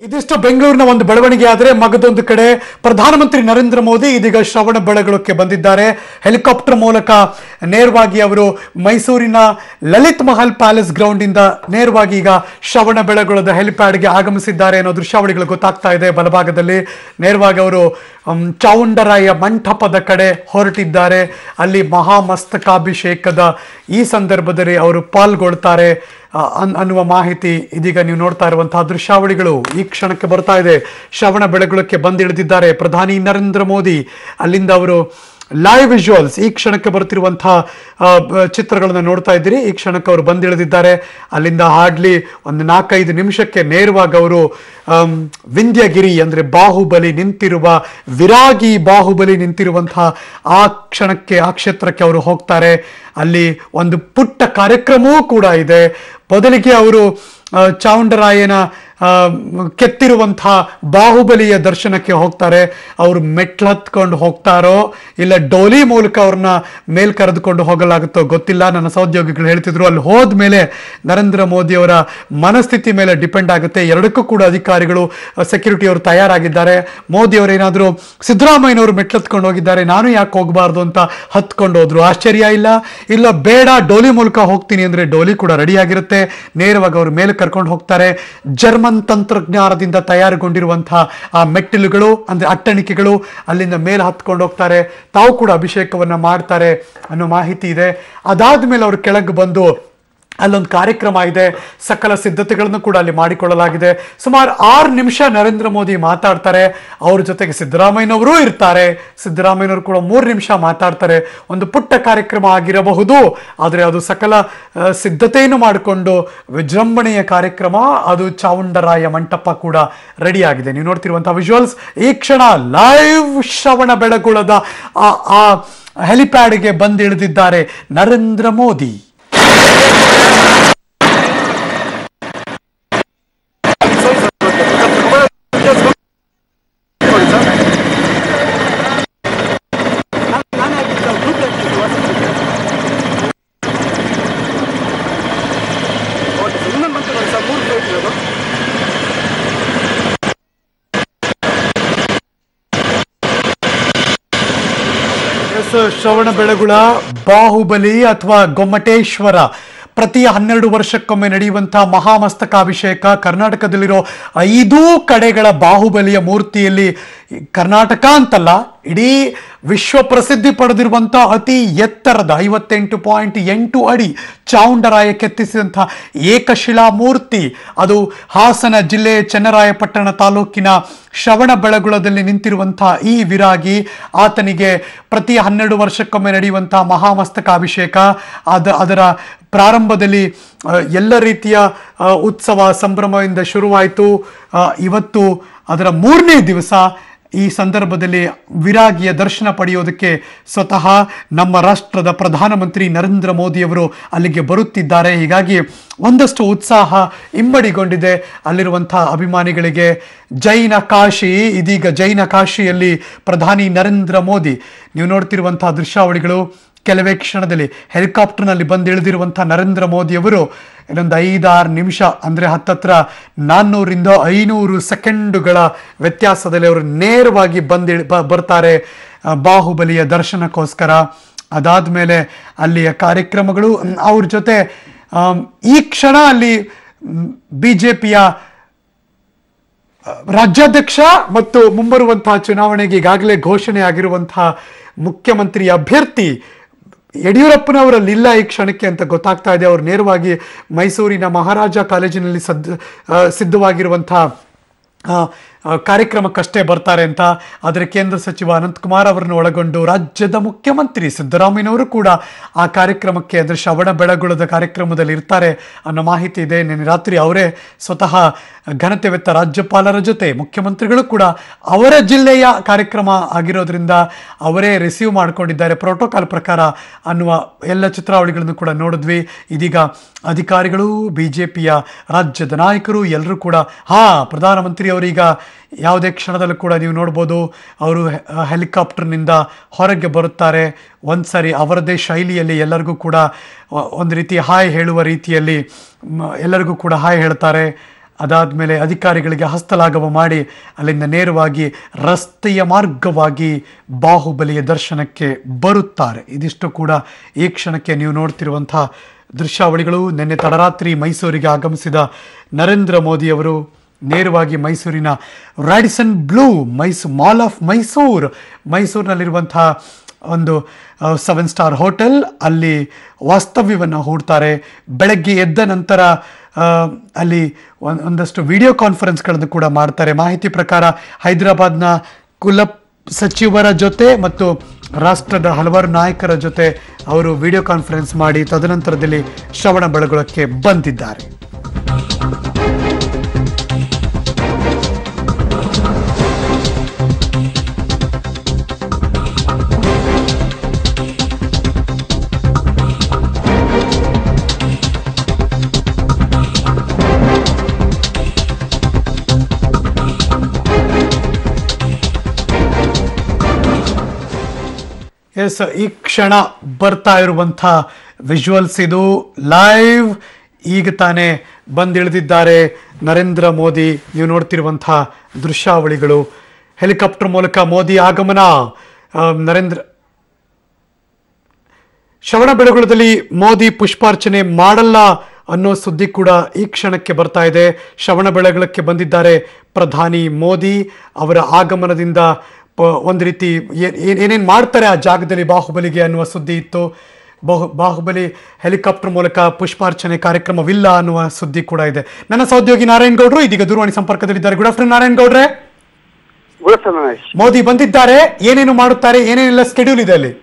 ಇದಿಷ್ಟು ಬೆಂಗಳೂರಿನ ಒಂದು ಬೆಳವಣಿಗೆ ಆದರೆ ಮಗದೊಂದು ಕಡೆ ಪ್ರಧಾನಮಂತ್ರಿ ನರೇಂದ್ರ ಮೋದಿ ಇದೀಗ ಶ್ರವಣ ಬೆಳಗೊಳಕ್ಕೆ ಬಂದಿದ್ದಾರೆ ಹೆಲಿಕಾಪ್ಟರ್ ಮೂಲಕ ನೇರವಾಗಿ ಅವರು ಮೈಸೂರಿನ ಲಲಿತ್ ಮಹಲ್ ಪ್ಯಾಲೇಸ್ ಗ್ರೌಂಡ್ ಇಂದ ನೇರವಾಗಿ ಈಗ ಶ್ರವಣ ಬೆಳಗೊಳದ ಹೆಲಿಪ್ಯಾಡ್ಗೆ ಆಗಮಿಸಿದ್ದಾರೆ ಅನ್ನೋ ದೃಶ್ಯಾವಳಿಗಳು ಗೊತ್ತಾಗ್ತಾ ಇದೆ ಬಲಭಾಗದಲ್ಲಿ ನೇರವಾಗಿ ಅವರು ಮ್, ಚಾವುಂಡರಾಯ ಮಂಟಪದ ಕಡೆ ಹೊರಟಿದ್ದಾರೆ ಅಲ್ಲಿ ಮಹಾಮಸ್ತಕಾಭಿಷೇಕದ ಈ ಸಂದರ್ಭದಲ್ಲಿ ಅವರು ಪಾಲ್ಗೊಳ್ತಾರೆ ಆ, ಅನ್- ಅನ್ನುವ ಮಾಹಿತಿ ಇದೀಗ ನೀವು ನೋಡ್ತಾ ಇರುವಂತಹ ದೃಶ್ಯಾವಳಿಗಳು ಈ ಕ್ಷಣಕ್ಕೆ ಬರ್ತಾ ಇದೆ ಶ್ರವಣ ಬೆಳಗೊಳಕ್ಕೆ ಬಂದಿಳಿದಿದ್ದಾರೆ ಪ್ರಧಾನಿ ನರೇಂದ್ರ ಮೋದಿ ಅಲ್ಲಿಂದ ಅವರು ಲೈವ್ ವಿಜುವಲ್ಸ್ ಈ ಕ್ಷಣಕ್ಕೆ ಬರ್ತಿರುವಂತಹ ಆ, ಬ- ಚಿತ್ರಗಳನ್ನ ನೋಡ್ತಾ ಇದ್ದೀರಿ ಈ ಕ್ಷಣಕ್ಕೆ ಅವರು ಬಂದಿಳಿದಿದ್ದಾರೆ ಅಲ್ಲಿಂದ ಹಾಡ್ಲಿ ಒಂದು ನಾಲ್ಕೈದು ನಿಮಿಷಕ್ಕೆ ನೇರವಾಗಿ ಅವರು ಆಮ್, ವಿಂಧ್ಯಗಿರಿ ಅಂದ್ರೆ ಬಾಹುಬಲಿ ನಿಂತಿರುವ ವಿರಾಗಿ ಬಾಹುಬಲಿ ನಿಂತಿರುವಂತಹ ಆ ಕ್ಷಣಕ್ಕೆ ಆ ಕ್ಷೇತ್ರಕ್ಕೆ ಅವರು ಹೋಗ್ತಾರೆ ಅಲ್ಲಿ ಒಂದು ಪುಟ್ಟ ಕಾರ್ಯಕ್ರಮವೂ ಕೂಡ ಇದೆ ಮೊದಲಿಗೆ ಅವರು ಆ, ಚಾವುಂಡರಾಯನ ಆ, ಕೆತ್ತಿರುವಂತಹ ಬಾಹುಬಲಿಯ ದರ್ಶನಕ್ಕೆ ಹೋಗ್ತಾರೆ ಅವರು ಮೆಟ್ಲು ಹತ್ಕೊಂಡು ಹೋಗ್ತಾರೋ ಇಲ್ಲ ಡೋಲಿ ಮೂಲಕ ಅವ್ರನ್ನ ಮೇಲ್ ಕರೆದುಕೊಂಡು ಹೋಗಲಾಗುತ್ತೋ ಗೊತ್ತಿಲ್ಲ ನನ್ನ ಸಹೋದ್ಯೋಗಿಗಳು ಹೇಳ್ತಿದ್ರು ಅಲ್ಲಿ ಹೋದ್ಮೇಲೆ ನರೇಂದ್ರ ಮೋದಿ ಅವರ ಮನಸ್ಥಿತಿ ಮೇಲೆ ಡಿಪೆಂಡ್ ಆಗುತ್ತೆ ಎರಡಕ್ಕೂ ಕೂಡ ಅಧಿಕಾರಿಗಳು ಸೆಕ್ಯೂರಿಟಿ ಅವರು ತಯಾರಾಗಿದ್ದಾರೆ ಮೋದಿ ಅವರು ಏನಾದರೂ ಸಿದ್ದರಾಮಯ್ಯನವರು ಮೆಟ್ಲು ಹತ್ಕೊಂಡು ಹೋಗಿದ್ದಾರೆ ನಾನು ಯಾಕೆ ಹೋಗಬಾರ್ದು ಅಂತ ಹತ್ಕೊಂಡು ಹೋದ್ರು ಆಶ್ಚರ್ಯ ಇಲ್ಲ ಇಲ್ಲ ಬೇಡ ಡೋಲಿ ಮೂಲಕ ಹೋಗ್ತೀನಿ ಅಂದ್ರೆ ಡೋಲಿ ಕೂಡ ರೆಡಿ ಆಗಿರುತ್ತೆ ನೇರವಾಗಿ ಅವರು ಮೇಲೆ ಕರ್ಕೊಂಡು ಹೋಗ್ತಾರೆ ಜರ್ಮನ್ ತಂತ್ರಜ್ಞಾನದಿಂದ ತಯಾರುಗೊಂಡಿರುವಂತಹ ಆ ಮೆಟ್ಟಿಲುಗಳು ಅಂದ್ರೆ ಅಟ್ಟಣಿಕೆಗಳು ಅಲ್ಲಿಂದ ಮೇಲೆ ಹತ್ಕೊಂಡು ಹೋಗ್ತಾರೆ ತಾವು ಕೂಡ ಅಭಿಷೇಕವನ್ನ ಮಾಡ್ತಾರೆ ಅನ್ನೋ ಮಾಹಿತಿ ಇದೆ ಅದಾದ್ಮೇಲೆ ಅವರು ಕೆಳಗೆ ಬಂದು ಅಲ್ಲೊಂದು ಕಾರ್ಯಕ್ರಮ ಇದೆ ಸಕಲ ಸಿದ್ಧತೆಗಳನ್ನು ಕೂಡ ಅಲ್ಲಿ ಮಾಡಿಕೊಳ್ಳಲಾಗಿದೆ ಸುಮಾರು ಆರು ನಿಮಿಷ ನರೇಂದ್ರ ಮೋದಿ ಮಾತಾಡ್ತಾರೆ ಅವ್ರ ಜೊತೆಗೆ ಸಿದ್ದರಾಮಯ್ಯನವರೂ ಇರ್ತಾರೆ ಸಿದ್ದರಾಮಯ್ಯನವರು ಕೂಡ ಮೂರು ನಿಮಿಷ ಮಾತಾಡ್ತಾರೆ ಒಂದು ಪುಟ್ಟ ಕಾರ್ಯಕ್ರಮ ಆಗಿರಬಹುದು ಆದರೆ ಅದು ಸಕಲ ಆ, ಸಿದ್ಧತೆಯನ್ನು ಮಾಡಿಕೊಂಡು ವಿಜೃಂಭಣೆಯ ಕಾರ್ಯಕ್ರಮ ಅದು ಚಾವುಂಡರಾಯ ಮಂಟಪ ಕೂಡ ರೆಡಿ ಆಗಿದೆ ನೀವು ನೋಡ್ತಿರುವಂತಹ ವಿಜುವಲ್ಸ್ ಈ ಕ್ಷಣ ಲೈವ್ ಶ್ರವಣ ಬೆಳಗುಳದ ಆ ಆ ಹೆಲಿಪ್ಯಾಡ್ಗೆ ಬಂದಿಳಿದಿದ್ದಾರೆ ನರೇಂದ್ರ ಮೋದಿ ಎಸ್ ಶ್ರವಣ ಬೆಳಗುಳ ಬಾಹುಬಲಿ ಅಥವಾ ಗೊಮ್ಮಟೇಶ್ವರ ಪ್ರತಿ ಹನ್ನೆರಡು ವರ್ಷಕ್ಕೊಮ್ಮೆ ನಡೆಯುವಂತಹ ಮಹಾಮಸ್ತಕಾಭಿಷೇಕ ಕರ್ನಾಟಕದಲ್ಲಿರೋ ಐದೂ ಕಡೆಗಳ ಬಾಹುಬಲಿಯ ಮೂರ್ತಿಯಲ್ಲಿ ಕರ್ನಾಟಕ ಅಂತಲ್ಲ ಇಡೀ ವಿಶ್ವ ಪ್ರಸಿದ್ಧಿ ಪಡೆದಿರುವಂಥ ಅತಿ ಎತ್ತರದ ಐವತ್ತೆಂಟು ಪಾಯಿಂಟ್ ಎಂಟು ಅಡಿ ಚಾವುಂಡರಾಯ ಕೆತ್ತಿಸಿದಂಥ ಏಕಶಿಲಾ ಮೂರ್ತಿ ಅದು ಹಾಸನ ಜಿಲ್ಲೆ ಚನ್ನರಾಯಪಟ್ಟಣ ತಾಲೂಕಿನ ಶ್ರವಣ ಬೆಳಗುಳದಲ್ಲಿ ನಿಂತಿರುವಂತಹ ಈ ವಿರಾಗಿ ಆತನಿಗೆ ಪ್ರತಿ ಹನ್ನೆರಡು ವರ್ಷಕ್ಕೊಮ್ಮೆ ನಡೆಯುವಂತಹ ಮಹಾಮಸ್ತಕಾಭಿಷೇಕ ಅದ ಅದರ ಪ್ರಾರಂಭದಲ್ಲಿ ಆ, ಎಲ್ಲ ರೀತಿಯ ಆ, ಉತ್ಸವ ಸಂಭ್ರಮದಿಂದ ಶುರುವಾಯಿತು ಆ, ಇವತ್ತು ಅದರ ಮೂರನೇ ದಿವಸ ಈ ಸಂದರ್ಭದಲ್ಲಿ ವಿರಾಗಿಯ ದರ್ಶನ ಪಡೆಯೋದಕ್ಕೆ ಸ್ವತಃ ನಮ್ಮ ರಾಷ್ಟ್ರದ ಪ್ರಧಾನಮಂತ್ರಿ ನರೇಂದ್ರ ಮೋದಿಯವರು ಅಲ್ಲಿಗೆ ಬರುತ್ತಿದ್ದಾರೆ ಹೀಗಾಗಿ ಒಂದಷ್ಟು ಉತ್ಸಾಹ ಇಮ್ಮಡಿಗೊಂಡಿದೆ ಅಲ್ಲಿರುವಂತಹ ಅಭಿಮಾನಿಗಳಿಗೆ ಜೈನ ಕಾಶಿ ಇದೀಗ ಜೈನ ಕಾಶಿಯಲ್ಲಿ ಪ್ರಧಾನಿ ನರೇಂದ್ರ ಮೋದಿ ನೀವು ನೋಡ್ತಿರುವಂತಹ ದೃಶ್ಯಾವಳಿಗಳು ಕೆಲವೇ ಕ್ಷಣದಲ್ಲಿ ಹೆಲಿಕಾಪ್ಟರ್ನಲ್ಲಿ ಬಂದು ಇಳಿದಿರುವಂಥ ನರೇಂದ್ರ ಮೋದಿಯವರು ಇನ್ನೊಂದು ಐದಾರು ನಿಮಿಷ ಅಂದರೆ ಹತ್ತತ್ರ ನಾನ್ನೂರಿಂದ ಐನೂರು ಸೆಕೆಂಡುಗಳ ವ್ಯತ್ಯಾಸದಲ್ಲಿ ಅವರು ನೇರವಾಗಿ ಬಂದು ಬರ್ತಾರೆ ಆ, ಬಾಹುಬಲಿಯ ದರ್ಶನಕ್ಕೋಸ್ಕರ ಅದಾದಮೇಲೆ ಅಲ್ಲಿಯ ಕಾರ್ಯಕ್ರಮಗಳು ಮ್, ಅವ್ರ ಜೊತೆ ಆಮ್, ಈ ಕ್ಷಣ ಅಲ್ಲಿ ಬಿ ಜೆ ಪಿಯ ರಾಜ್ಯಾಧ್ಯಕ್ಷ ಮತ್ತು ಮುಂಬರುವಂತಹ ಚುನಾವಣೆಗೆ ಈಗಾಗಲೇ ಘೋಷಣೆ ಆಗಿರುವಂತಹ ಮುಖ್ಯಮಂತ್ರಿ ಅಭ್ಯರ್ಥಿ ಯಡಿಯೂರಪ್ಪನವರಲ್ಲಿಲ್ಲ ಈ ಕ್ಷಣಕ್ಕೆ ಅಂತ ಗೊತ್ತಾಗ್ತಾ ಇದೆ ಅವರು ನೇರವಾಗಿ ಮೈಸೂರಿನ ಮಹಾರಾಜ ಕಾಲೇಜಿನಲ್ಲಿ ಸದ್ ಆ, ಸಿದ್ಧವಾಗಿರುವಂತಹ ಆ, ಆ, ಕಾರ್ಯಕ್ರಮಕ್ಕಷ್ಟೇ ಬರ್ತಾರೆ ಅಂತ ಆದರೆ ಕೇಂದ್ರ ಸಚಿವ ಅನಂತಕುಮಾರ್ ಅವರನ್ನು ಒಳಗೊಂಡು ರಾಜ್ಯದ ಮುಖ್ಯಮಂತ್ರಿ ಸಿದ್ದರಾಮಯ್ಯನವರು ಕೂಡ ಆ ಕಾರ್ಯಕ್ರಮಕ್ಕೆ ಅಂದರೆ ಶ್ರವಣ ಬೆಳಗುಳದ ಕಾರ್ಯಕ್ರಮದಲ್ಲಿ ಇರ್ತಾರೆ ಅನ್ನೋ ಮಾಹಿತಿ ಇದೆ ನಿನ್ನೆ ರಾತ್ರಿ ಅವರೇ ಸ್ವತಃ ಘನತೆವೆತ್ತ ರಾಜ್ಯಪಾಲರ ಜೊತೆ ಮುಖ್ಯಮಂತ್ರಿಗಳು ಕೂಡ ಅವರ ಜಿಲ್ಲೆಯ ಕಾರ್ಯಕ್ರಮ ಆಗಿರೋದ್ರಿಂದ ಅವರೇ ರಿಸೀವ್ ಮಾಡ್ಕೊಂಡಿದ್ದಾರೆ ಪ್ರೋಟೋಕಾಲ್ ಪ್ರಕಾರ ಅನ್ನುವ ಎಲ್ಲ ಚಿತ್ರಾವಳಿಗಳನ್ನು ಕೂಡ ನೋಡಿದ್ವಿ ಇದೀಗ ಅಧಿಕಾರಿಗಳು ಬಿ ಜೆ ಪಿಯ ರಾಜ್ಯದ ನಾಯಕರು ಎಲ್ಲರೂ ಕೂಡ ಹಾ ಪ್ರಧಾನಮಂತ್ರಿ ಅವರೀಗ ಯಾವುದೇ ಕ್ಷಣದಲ್ಲೂ ಕೂಡ ನೀವು ನೋಡ್ಬೋದು ಅವರು ಹೆ- ಹೆಲಿಕಾಪ್ಟರ್ನಿಂದ ಹೊರಗೆ ಬರುತ್ತಾರೆ ಒಂದ್ಸರಿ ಅವರದೇ ಶೈಲಿಯಲ್ಲಿ ಎಲ್ಲರಿಗೂ ಕೂಡ ಒ- ಒಂದು ರೀತಿ ಹಾಯ್ ಹೇಳುವ ರೀತಿಯಲ್ಲಿ ಮ, ಎಲ್ಲರಿಗೂ ಕೂಡ ಹಾಯ್ ಹೇಳ್ತಾರೆ ಅದಾದಮೇಲೆ ಅಧಿಕಾರಿಗಳಿಗೆ ಹಸ್ತಲಾಘವ ಮಾಡಿ ಅಲ್ಲಿಂದ ನೇರವಾಗಿ ರಸ್ತೆಯ ಮಾರ್ಗವಾಗಿ ಬಾಹುಬಲಿಯ ದರ್ಶನಕ್ಕೆ ಬರುತ್ತಾರೆ ಇದಿಷ್ಟು ಕೂಡ ಈ ಕ್ಷಣಕ್ಕೆ ನೀವು ನೋಡ್ತಿರುವಂಥ ದೃಶ್ಯಾವಳಿಗಳು ನಿನ್ನೆ ತಡರಾತ್ರಿ ಮೈಸೂರಿಗೆ ಆಗಮಿಸಿದ ನರೇಂದ್ರ ಮೋದಿಯವರು ನೇರವಾಗಿ ಮೈಸೂರಿನ ರಾಡಿಸನ್ ಬ್ಲೂ ಮೈಸೂ ಮಾಲ್ ಆಫ್ ಮೈಸೂರು ಮೈಸೂರಿನಲ್ಲಿರುವಂಥ ಒಂದು ಸೆವೆನ್ ಸ್ಟಾರ್ ಹೋಟೆಲ್ ಅಲ್ಲಿ ವಾಸ್ತವ್ಯವನ್ನು ಹೂಡ್ತಾರೆ ಬೆಳಗ್ಗೆ ಎದ್ದ ನಂತರ ಆ, ಅಲ್ಲಿ ಒಂದ್- ಒಂದಷ್ಟು ವಿಡಿಯೋ ಕಾನ್ಫರೆನ್ಸ್ಗಳನ್ನು ಕೂಡ ಮಾಡ್ತಾರೆ ಮಾಹಿತಿ ಪ್ರಕಾರ ಹೈದರಾಬಾದ್ನ ಕುಲ ಸಚಿವರ ಜೊತೆ ಮತ್ತು ರಾಷ್ಟ್ರದ ಹಲವಾರು ನಾಯಕರ ಜೊತೆ ಅವರು ವಿಡಿಯೋ ಕಾನ್ಫರೆನ್ಸ್ ಮಾಡಿ ತದನಂತರದಲ್ಲಿ ಶ್ರವಣ ಬೆಳಗೊಳಕ್ಕೆ ಬಂದಿದ್ದಾರೆ ಎಸ್ ಈ ಕ್ಷಣ ಬರ್ತಾ ಇರುವಂಥ ವಿಜುವಲ್ಸ್ ಇದು ಲೈವ್ ಈಗ ತಾನೇ ಬಂದಿಳಿದಿದ್ದಾರೆ ನರೇಂದ್ರ ಮೋದಿ ನೀವು ನೋಡ್ತಿರುವಂಥ ದೃಶ್ಯಾವಳಿಗಳು ಹೆಲಿಕಾಪ್ಟರ್ ಮೂಲಕ ಮೋದಿ ಆಗಮನ ಆ, ನರೇಂದ್ರ ಶ್ರವಣಬೆಳಗೊಳದಲ್ಲಿ ಮೋದಿ ಪುಷ್ಪಾರ್ಚನೆ ಮಾಡಲ್ಲ ಅನ್ನೋ ಸುದ್ದಿ ಕೂಡ ಈ ಕ್ಷಣಕ್ಕೆ ಬರ್ತಾ ಇದೆ ಶ್ರವಣಬೆಳಗೊಳಕ್ಕೆ ಬಂದಿದ್ದಾರೆ ಪ್ರಧಾನಿ ಮೋದಿ ಅವರ ಆಗಮನದಿಂದ ಪ- ಒಂದು ರೀತಿ ಏ- ಏನ್- ಏನೇನ್ ಮಾಡ್ತಾರೆ ಆ ಜಾಗದಲ್ಲಿ ಬಾಹುಬಲಿಗೆ ಅನ್ನುವ ಸುದ್ದಿ ಇತ್ತು ಬಾಹು ಬಾಹುಬಲಿ ಹೆಲಿಕಾಪ್ಟರ್ ಮೂಲಕ ಪುಷ್ಪಾರ್ಚನೆ ಕಾರ್ಯಕ್ರಮವಿಲ್ಲ ಅನ್ನುವ ಸುದ್ದಿ ಕೂಡ ಇದೆ ನನ್ನ ಸಹೋದ್ಯೋಗಿ ನಾರಾಯಣ್ ಗೌಡ್ರು ಇದೀಗ ದೂರವಾಣಿ ಸಂಪರ್ಕದಲ್ಲಿದ್ದಾರೆ ಗುಡ್ ಆಫ್ಟರ್ನೂನ್ ನಾರಾಯಣ್ ಗೌಡ್ರೆ ಗುಡ್ ಆಫ್ಟರ್ನೂನ್ ಹರೀಶ್ ಮೋದಿ ಬಂದಿದ್ದಾರೆ ಏನೇನು ಮಾಡುತ್ತಾರೆ ಏನೇನೆಲ್ಲ ಸ್ಕೆಡ್ಯೂಲ್ ಇದೆ ಅಲ್ಲಿ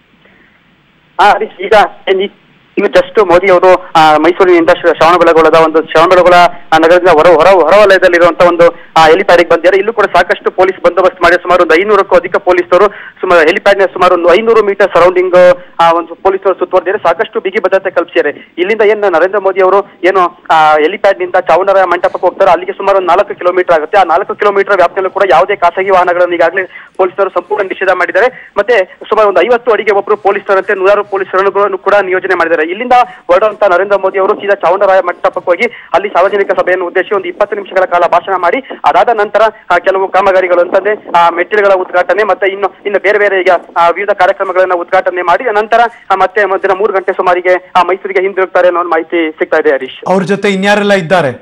ಹಾ ಹರೀಶ್ ಈಗ ಏನ್ ಈ- ಈಗ ಜಸ್ಟ್ ಮೋದಿ ಅವರು ಆ, ಮೈಸೂರಿನಿಂದ ಶ್ರ- ಶ್ರವಣಬೆಳಗೊಳದ ಒಂದು ಶ್ರವಣಬೆಳಗೊಳ ಆ, ನಗರದಿಂದ ಹೊರ ಹೊರ ಹೊರವಲಯದಲ್ಲಿರುವಂತಹ ಒಂದು ಹೆಲಿಪ್ಯಾಡಿಗೆ ಬಂದಿದ್ದಾರೆ ಇಲ್ಲೂ ಕೂಡ ಸಾಕಷ್ಟು ಪೊಲೀಸ್ ಬಂದೋಬಸ್ತ್ ಮಾಡಿ ಸುಮಾರು ಒಂದು ಐನೂರಕ್ಕೂ ಅಧಿಕ ಪೊಲೀಸರು ಸುಮಾರು ಹೆಲಿಪ್ಯಾಡ್ನ ಸುಮಾರು ಒಂದು ಐನೂರು ಮೀಟರ್ ಸರೌಂಡಿಂಗ್ ಒಂದು ಪೊಲೀಸರು ಸುತ್ತುವರೆದಿದ್ದಾರೆ ಸಾಕಷ್ಟು ಬಿಗಿ ಭದ್ರತೆ ಕಲ್ಪಿಸಿದ್ದಾರೆ ಇಲ್ಲಿಂದ ಏನು ನರೇಂದ್ರ ಮೋದಿ ಅವರು ಏನು ಹೆಲಿಪ್ಯಾಡ್ ನಿಂದ ಚಾವಣರ ಮಂಟಪಕ್ಕೆ ಹೋಗ್ತಾರೆ ಅಲ್ಲಿಗೆ ಸುಮಾರು ಒಂದು ನಾಲ್ಕು ಕಿಲೋಮೀಟರ್ ಆಗುತ್ತೆ ಆ ನಾಲ್ಕು ಕಿಲೋಮೀಟರ್ ವ್ಯಾಪ್ತಿಯಲ್ಲೂ ಕೂಡ ಯಾವುದೇ ಖಾಸಗಿ ವಾಹನಗಳನ್ನು ಈಗಾಗಲೇ ಪೊಲೀಸರು ಸಂಪೂರ್ಣ ನಿಷೇಧ ಮಾಡಿದ್ದಾರೆ ಮತ್ತೆ ಸುಮಾರು ಒಂದು ಐವತ್ತು ಅಡಿಗೆ ಒಬ್ಬರು ಪೊಲೀಸರಂತೆ ನೂರಾರು ಪೊಲೀಸರನ್ನು ಕೂಡ ನಿಯೋಜನೆ ಮಾಡಿದ್ದಾರೆ ಇಲ್ಲಿಂದ ಹೊರಡುವಂತ ನರೇಂದ್ರ ಮೋದಿ ಅವರು ಸೀದಾ ಚಾವಣರಾಯ ಮಂಟಪಕ್ಕೆ ಹೋಗಿ ಅಲ್ಲಿ ಸಾರ್ವಜನಿಕ ಸಭೆಯನ್ನು ಉದ್ದೇಶಿಸಿ ಒಂದು ಇಪ್ಪತ್ತು ನಿಮಿಷಗಳ ಕಾಲ ಭಾಷಣ ಮಾಡಿ ಅದಾದ ನಂತರ ಆ, ಕೆಲವು ಕಾಮಗಾರಿಗಳು ಅಂತಂದ್ರೆ ಆ, ಮೆಟ್ಟಿಲುಗಳ ಉದ್ಘಾಟನೆ ಮತ್ತೆ ಇನ್ನು ಇನ್ನು ಬೇರೆ ಬೇರೆ ಈಗ ಆ, ವಿವಿಧ ಕಾರ್ಯಕ್ರಮಗಳನ್ನ ಉದ್ಘಾಟನೆ ಮಾಡಿ ನಂತರ ಆ, ಮತ್ತೆ ಮಧ್ಯಾಹ್ನ ಮೂರು ಗಂಟೆ ಸುಮಾರಿಗೆ ಆ ಮೈಸೂರಿಗೆ ಹಿಂದಿರುಗ್ತಾರೆ ಅನ್ನೋ ಒಂದು ಮಾಹಿತಿ ಸಿಗ್ತಾ ಇದೆ ಹರೀಶ್ ಅವ್ರ ಜೊತೆ ಇನ್ಯಾರೆಲ್ಲ ಇದ್ದಾರೆ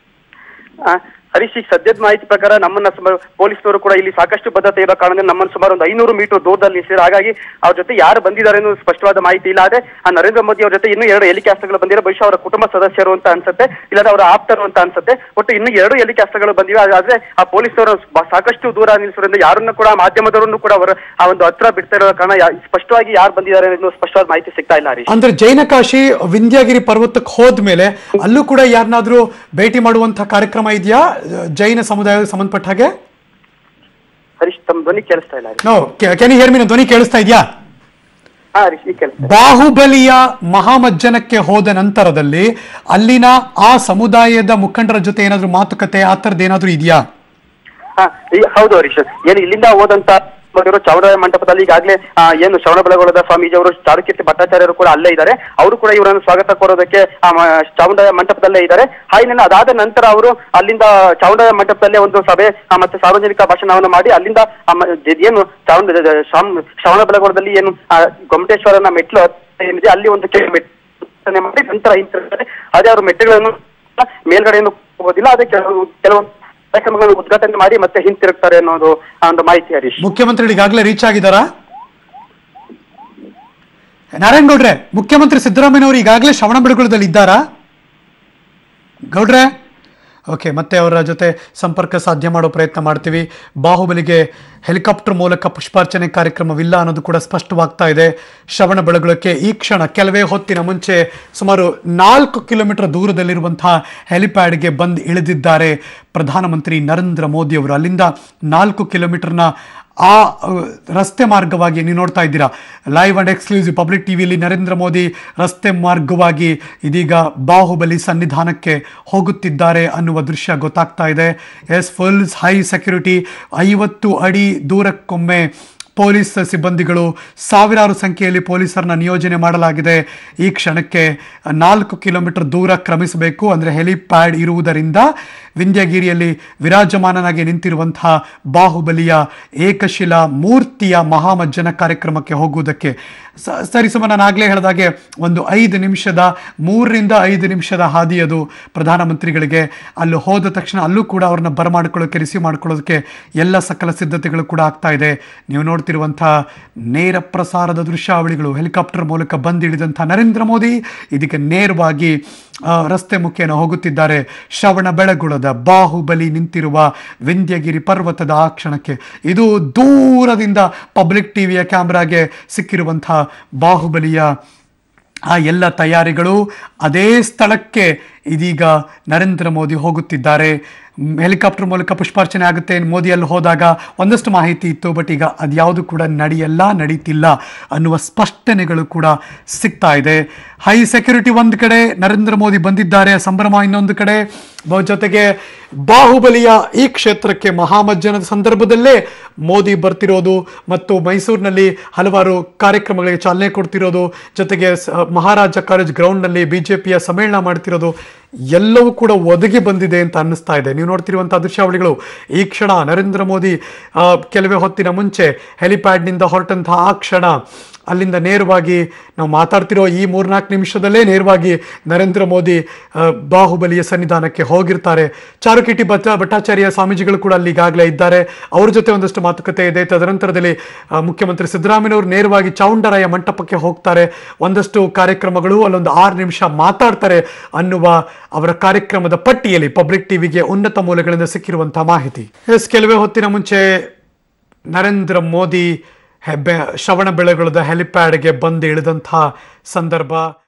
ಆ, ಹರೀಶ್ ಈಗ ಸದ್ಯದ ಮಾಹಿತಿ ಪ್ರಕಾರ ನಮ್ಮನ್ನ ಸುಮಾರು ಪೊಲೀಸ್ನವರು ಕೂಡ ಇಲ್ಲಿ ಸಾಕಷ್ಟು ಭದ್ರತೆ ಇರೋ ಕಾರಣದಿಂದ ನಮ್ಮನ್ನು ಸುಮಾರು ಒಂದು ಐನೂರು ಮೀಟರ್ ದೂರದಲ್ಲಿ ನಿಲ್ಲಿಸಿದ್ರು ಹಾಗಾಗಿ ಅವ್ರ ಜೊತೆ ಯಾರು ಬಂದಿದ್ದಾರೆ ಅನ್ನೋ ಸ್ಪಷ್ಟವಾದ ಮಾಹಿತಿ ಇಲ್ಲ ಆದ್ರೆ ಆ ನರೇಂದ್ರ ಮೋದಿ ಅವ್ರ ಜೊತೆ ಇನ್ನೂ ಎರಡು ಹೆಲಿಕಾಪ್ಟರ್ಗಳು ಬಂದಿರೋ ಬಹುಶಃ ಅವರ ಕುಟುಂಬ ಸದಸ್ಯರು ಅಂತ ಅನ್ಸುತ್ತೆ ಇಲ್ಲಾಂದ್ರೆ ಅವರ ಆಪ್ತರು ಅಂತ ಅನ್ಸುತ್ತೆ ಒಟ್ಟು ಇನ್ನು ಎರಡು ಹೆಲಿಕಾಪ್ಟರ್ಗಳು ಬಂದಿವೆ ಆದ್ರೆ- ಆದ್ರೆ ಆ ಪೊಲೀಸರು ಬ- ಸಾಕಷ್ಟು ದೂರ ನಿಲ್ಲಿಸೋದ್ರಿಂದ ಯಾರನ್ನು ಕೂಡ ಮಾಧ್ಯಮದವರನ್ನು ಕೂಡ ಅವರ ಆ ಒಂದು ಹತ್ರ ಬಿಡ್ತಾ ಇರೋ ಕಾರಣ ಯಾ- ಸ್ಪಷ್ಟವಾಗಿ ಯಾರು ಬಂದಿದ್ದಾರೆ ಅನ್ನೋ ಸ್ಪಷ್ಟವಾದ ಮಾಹಿತಿ ಸಿಗ್ತಾ ಇಲ್ಲ ಹರೀಶ್ ಅಂದ್ರೆ ಜೈನಕಾಶಿ ವಿಂಧ್ಯಗಿರಿ ಪರ್ವತಕ್ಕೆ ಹೋದ್ಮೇಲೆ ಅಲ್ಲೂ ಕೂಡ ಯಾರನ್ನಾದ್ರೂ ಭೇಟಿ ಮಾಡುವಂತ ಕಾರ್ಯಕ್ರಮ ಇದೆಯಾ ಜೈನ ಸಮುದಾಯಕ್ಕೆ ಸಂಬಂಧಪಟ್ಟ ಹಾಗೆ ಹರೀಶ್ ತಮ್ಮ ಧ್ವನಿ ಕೇಳಿಸ್ತಾ ಇಲ್ಲ Harish no can hear me ಧ್ವನಿ ಕೇಳಿಸ್ತಾ ಇದೆಯಾ ಹಾ ಹರೀಶ್ ಈಗ ಕೇಳಿಸ್ತಾ ಇದೆ. ಬಾಹುಬಲಿಯ ಮಹಾಮಜ್ಜನಕ್ಕೆ ಹೋದ ನಂತರದಲ್ಲಿ ಅಲ್ಲಿನ ಆ ಸಮುದಾಯದ ಮುಖಂಡರ ಜೊತೆ ಏನಾದ್ರೂ ಮಾತುಕತೆ ಆ ಥರದ್ದು ಏನಾದ್ರೂ ಇದೆಯಾ ಹಾ ಈ- ಹೌದು ಹರೀಶ್ ಏನು ಇಲ್ಲಿಂದ ಹೋದಂತ ಮಧುರು ಚಾಮರಾಜ ಮಂಟಪದಲ್ಲಿ ಈಗಾಗಲೇ ಆ, ಏನು ಶ್ರವಣಬೆಳಗೊಳದ ಸ್ವಾಮೀಜಿ ಅವರು ಚಾರುಕೀರ್ತಿ ಭಟ್ಟಾಚಾರ್ಯರು ಕೂಡ ಅಲ್ಲೇ ಇದ್ದಾರೆ ಅವರು ಕೂಡ ಇವರನ್ನು ಸ್ವಾಗತ ಕೋರೋದಕ್ಕೆ ಆ, ಮ- ಚಾಮುಂಡರಾಯ ಮಂಟಪದಲ್ಲೇ ಇದ್ದಾರೆ ಹಾಯಿನ ಅದಾದ ನಂತರ ಅವರು ಅಲ್ಲಿಂದ ಚಾಮುಂಡರಾಯ ಮಂಟಪದಲ್ಲೇ ಒಂದು ಸಭೆ ಆ, ಮತ್ತೆ ಸಾರ್ವಜನಿಕ ಭಾಷಣವನ್ನು ಮಾಡಿ ಅಲ್ಲಿಂದ ಆ, ಮ- ಜ- ಏನು ಚಾಮುಂಡ ಜ- ಜ- ಶ್ರಾಮ್- ಶ್ರವಣಬೆಳಗೊಳದಲ್ಲಿ ಏನು ಆ, ಗೊಮ್ಮಟೇಶ್ವರನ ಮೆಟ್ಲು ಏನಿದೆ ಅಲ್ಲಿ ಒಂದು ಕೆ- ಮೆಟ್ ಮಾಡಿ ನಂತರ ಹಿಂತಿರುಗ್ತಾರೆ ಅದೇ ಅವರು ಮೆಟ್ಟಿಗಳನ್ನು ಮೇಲ್ಗಡೆಯನ್ನು ಹೋಗೋದಿಲ್ಲ ಅದೇ ಕೆಲವು ಕೆಲವೊಂದು ಕಾರ್ಯಕ್ರಮಗಳನ್ನು ಉದ್ಘಾಟನೆ ಮಾಡಿ ಮತ್ತೆ ಹಿಂತಿರುಗ್ತಾರೆ ಅನ್ನೋದು ಆ ಒಂದು ಮಾಹಿತಿ ಹರೀಶ್ ಮುಖ್ಯಮಂತ್ರಿಗಳು ಈಗಾಗಲೇ ರೀಚ್ ಆಗಿದ್ದಾರಾ ನಾರಾಯಣ್ ಗೌಡ್ರೆ ಮುಖ್ಯಮಂತ್ರಿ ಸಿದ್ದರಾಮಯ್ಯನವರು ಈಗಾಗಲೇ ಶ್ರವಣಬೆಳಗೊಳದಲ್ಲಿ ಇದ್ದಾರಾ ಗೌಡ್ರೆ ಓಕೆ ಮತ್ತೆ ಅವರ ಜೊತೆ ಸಂಪರ್ಕ ಸಾಧ್ಯ ಮಾಡೋ ಪ್ರಯತ್ನ ಮಾಡ್ತೀವಿ ಬಾಹುಬಲಿಗೆ ಹೆಲಿಕಾಪ್ಟರ್ ಮೂಲಕ ಪುಷ್ಪಾರ್ಚನೆ ಕಾರ್ಯಕ್ರಮವಿಲ್ಲ ಅನ್ನೋದು ಕೂಡ ಸ್ಪಷ್ಟವಾಗ್ತಾ ಇದೆ ಶ್ರವಣ ಬೆಳಗೊಳಕ್ಕೆ ಈ ಕ್ಷಣ ಕೆಲವೇ ಹೊತ್ತಿನ ಮುಂಚೆ ಸುಮಾರು ನಾಲ್ಕು ಕಿಲೋಮೀಟರ್ ದೂರದಲ್ಲಿರುವಂತಹ ಹೆಲಿಪ್ಯಾಡ್ಗೆ ಬಂದು ಇಳಿದಿದ್ದಾರೆ ಪ್ರಧಾನಮಂತ್ರಿ ನರೇಂದ್ರ ಮೋದಿ ಅವರು ಅಲ್ಲಿಂದ ನಾಲ್ಕು ಕಿಲೋಮೀಟರ್ನ ಆ ಅಹ್, ರಸ್ತೆ ಮಾರ್ಗವಾಗಿ ನೀವು ನೋಡ್ತಾ ಇದ್ದೀರಾ ಲೈವ್ ಅಂಡ್ ಎಕ್ಸ್ಕ್ಲೂಸಿವ್ ಪಬ್ಲಿಕ್ ಟಿವಿಯಲ್ಲಿ ನರೇಂದ್ರ ಮೋದಿ ರಸ್ತೆ ಮಾರ್ಗವಾಗಿ ಇದೀಗ ಬಾಹುಬಲಿ ಸನ್ನಿಧಾನಕ್ಕೆ ಹೋಗುತ್ತಿದ್ದಾರೆ ಅನ್ನುವ ದೃಶ್ಯ ಗೊತ್ತಾಗ್ತಾ ಇದೆ ಎಸ್ ಫುಲ್ ಹೈ ಸೆಕ್ಯೂರಿಟಿ ಐವತ್ತು ಅಡಿ ದೂರಕ್ಕೊಮ್ಮೆ ಪೊಲೀಸ್ ಸಿಬ್ಬಂದಿಗಳು ಸಾವಿರಾರು ಸಂಖ್ಯೆಯಲ್ಲಿ ಪೊಲೀಸರನ್ನ ನಿಯೋಜನೆ ಮಾಡಲಾಗಿದೆ ಈ ಕ್ಷಣಕ್ಕೆ ನಾಲ್ಕು ಕಿಲೋಮೀಟರ್ ದೂರ ಕ್ರಮಿಸಬೇಕು ಅಂದರೆ ಹೆಲಿಪ್ಯಾಡ್ ಇರುವುದರಿಂದ ವಿಂಧ್ಯಗಿರಿಯಲ್ಲಿ ವಿರಾಜಮಾನನಾಗಿ ನಿಂತಿರುವಂತಹ ಬಾಹುಬಲಿಯ ಏಕಶಿಲಾ ಮೂರ್ತಿಯ ಮಹಾಮಜ್ಜನ ಕಾರ್ಯಕ್ರಮಕ್ಕೆ ಹೋಗುವುದಕ್ಕೆ ಸ- ಸರಿಸುಮ ನಾನು ಆಗಲೇ ಹೇಳಿದಾಗೆ ಒಂದು ಐದು ನಿಮಿಷದ ಮೂರರಿಂದ ಐದು ನಿಮಿಷದ ಹಾದಿ ಅದು ಪ್ರಧಾನಮಂತ್ರಿಗಳಿಗೆ ಅಲ್ಲಿ ಹೋದ ತಕ್ಷಣ ಅಲ್ಲೂ ಕೂಡ ಅವ್ರನ್ನ ಬರಮಾಡ್ಕೊಳ್ಳೋಕೆ ರಿಸೀವ್ ಮಾಡ್ಕೊಳ್ಳೋದಕ್ಕೆ ಎಲ್ಲ ಸಕಲ ಸಿದ್ಧತೆಗಳು ಕೂಡ ಆಗ್ತಾ ಇದೆ ನೀವು ನೋಡ್ತಿರುವಂಥ ನೇರ ಪ್ರಸಾರದ ದೃಶ್ಯಾವಳಿಗಳು ಹೆಲಿಕಾಪ್ಟರ್ ಮೂಲಕ ಬಂದಿಳಿದಂಥ ನರೇಂದ್ರ ಮೋದಿ ಇದಕ್ಕೆ ನೇರವಾಗಿ ಆ, ರಸ್ತೆ ಮುಖೇನ ಹೋಗುತ್ತಿದ್ದಾರೆ ಶ್ರವಣ ಬೆಳಗುಳದ ಬಾಹುಬಲಿ ನಿಂತಿರುವ ವಿಂಧ್ಯಗಿರಿ ಪರ್ವತದ ಆ ಕ್ಷಣಕ್ಕೆ ಇದು ದೂರದಿಂದ ಪಬ್ಲಿಕ್ ಟಿವಿಯ ಕ್ಯಾಮ್ರಾಗೆ ಸಿಕ್ಕಿರುವಂಥ ಬಾಹುಬಲಿಯ ಆ ಎಲ್ಲ ತಯಾರಿಗಳು ಅದೇ ಸ್ಥಳಕ್ಕೆ ಇದೀಗ ನರೇಂದ್ರ ಮೋದಿ ಹೋಗುತ್ತಿದ್ದಾರೆ ಮ್, ಹೆಲಿಕಾಪ್ಟರ್ ಮೂಲಕ ಪುಷ್ಪಾರ್ಚನೆ ಆಗುತ್ತೆ ಮೋದಿ ಅಲ್ಲಿ ಹೋದಾಗ ಒಂದಷ್ಟು ಮಾಹಿತಿ ಇತ್ತು ಬಟ್ ಈಗ ಅದ್ಯಾವುದು ಕೂಡ ನಡೆಯಲ್ಲ ನಡೀತಿಲ್ಲ ಅನ್ನುವ ಸ್ಪಷ್ಟನೆಗಳು ಕೂಡ ಸಿಗ್ತಾ ಇದೆ ಹೈ ಸೆಕ್ಯೂರಿಟಿ ಒಂದು ಕಡೆ ನರೇಂದ್ರ ಮೋದಿ ಬಂದಿದ್ದಾರೆ ಸಂಭ್ರಮ ಇನ್ನೊಂದು ಕಡೆ ಬ- ಜೊತೆಗೆ ಬಾಹುಬಲಿಯ ಈ ಕ್ಷೇತ್ರಕ್ಕೆ ಮಹಾಮಜ್ಜನದ ಸಂದರ್ಭದಲ್ಲೇ ಮೋದಿ ಬರ್ತಿರೋದು ಮತ್ತು ಮೈಸೂರಿನಲ್ಲಿ ಹಲವಾರು ಕಾರ್ಯಕ್ರಮಗಳಿಗೆ ಚಾಲನೆ ಕೊಡ್ತಿರೋದು ಜೊತೆಗೆ ಸ- ಮಹಾರಾಜ ಕಾಲೇಜ್ ಗ್ರೌಂಡ್ನಲ್ಲಿ ಬಿ ಜೆ ಪಿಯ ಸಮ್ಮೇಳನ ಮಾಡ್ತಿರೋದು ಎಲ್ಲವೂ ಕೂಡ ಒದಗಿ ಬಂದಿದೆ ಅಂತ ಅನ್ನಿಸ್ತಾ ಇದೆ ನೀವು ನೋಡ್ತಿರುವಂತಹ ದೃಶ್ಯಾವಳಿಗಳು ಈ ಕ್ಷಣ ನರೇಂದ್ರ ಮೋದಿ ಆ, ಕೆಲವೇ ಹೊತ್ತಿನ ಮುಂಚೆ ಹೆಲಿಪ್ಯಾಡ್ನಿಂದ ಹೊರಟಂತಹ ಆ ಕ್ಷಣ ಅಲ್ಲಿಂದ ನೇರವಾಗಿ ನಾವು ಮಾತಾಡ್ತಿರೋ ಈ ಮೂರ್ನಾಲ್ಕು ನಿಮಿಷದಲ್ಲೇ ನೇರವಾಗಿ ನರೇಂದ್ರ ಮೋದಿ ಆ, ಬಾಹುಬಲಿಯ ಸನ್ನಿಧಾನಕ್ಕೆ ಹೋಗಿರ್ತಾರೆ ಚಾರುಕಿಟಿ ಭಟ್ಟ ಭಟ್ಟಾಚಾರ್ಯ ಸ್ವಾಮೀಜಿಗಳು ಕೂಡ ಅಲ್ಲಿ ಈಗಾಗಲೇ ಇದ್ದಾರೆ ಅವ್ರ ಜೊತೆ ಒಂದಷ್ಟು ಮಾತುಕತೆ ಇದೆ ತದನಂತರದಲ್ಲಿ ಆ, ಮುಖ್ಯಮಂತ್ರಿ ಸಿದ್ದರಾಮಯ್ಯನವರು ನೇರವಾಗಿ ಚಾವುಂಡರಾಯ ಮಂಟಪಕ್ಕೆ ಹೋಗ್ತಾರೆ ಒಂದಷ್ಟು ಕಾರ್ಯಕ್ರಮಗಳು ಅಲ್ಲೊಂದು ಆರು ನಿಮಿಷ ಮಾತಾಡ್ತಾರೆ ಅನ್ನುವ ಅವರ ಕಾರ್ಯಕ್ರಮದ ಪಟ್ಟಿಯಲ್ಲಿ ಪಬ್ಲಿಕ್ ಟಿವಿಗೆ ಉನ್ನತ ಮೂಲಗಳಿಂದ ಸಿಕ್ಕಿರುವಂತಹ ಮಾಹಿತಿ ಎಸ್ ಕೆಲವೇ ಹೊತ್ತಿನ ಮುಂಚೆ ನರೇಂದ್ರ ಮೋದಿ ಹೆಬ್ಬೆ ಶ್ರವಣ ಬೆಳಗೊಳದ ಹೆಲಿಪ್ಯಾಡ್ಗೆ ಬಂದು ಇಳಿದಂಥ ಸಂದರ್ಭ